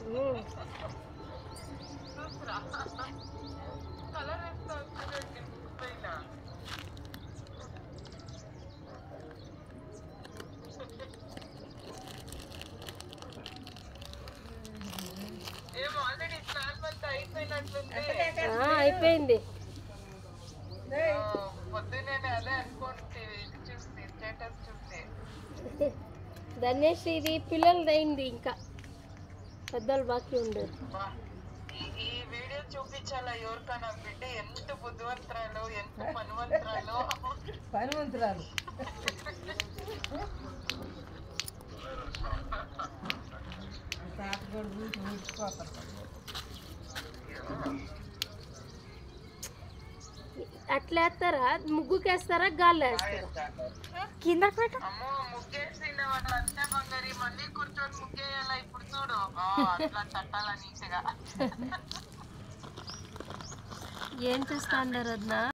ఉమ్. చూసురా colour వేస్తా చూడండి పైన ఏమో ఆల్రెడీ స్నానం అంతా అయిపోయినట్లుంది ఆ, అయిపోయింది ఆ, పొద్దున్నే అదే అనుకోండి చూస్తే స్టేటస్ చూస్తే ధనేష్ ఇది పిల్లలది అయింది ఇంకా పెద్దలు బాకీ ఉండదు బా, ఈ ఈ వీడియో చూపించాలా ఎవరికైనా బిడ్డ ఎంత బుద్ధివంతరాలు ఎంత పనివంతరాలు పనివంతురాలు తాతగడు చూసి ఊడిపోతారు అట్లా వేస్తారా ముగ్గుకేస్తారా గాల్లో వేస్తారా కింద పెట్ట అమ్మో ముగ్గేసిన వాళ్ళంతా బంగారి మళ్ళీ కూర్చొని ముగ్గేయాలా ఇప్పుడు చూడు ఆ, అట్లా తట్టాలా నీట్గా ఏం చేస్తా అన్నారు వదినా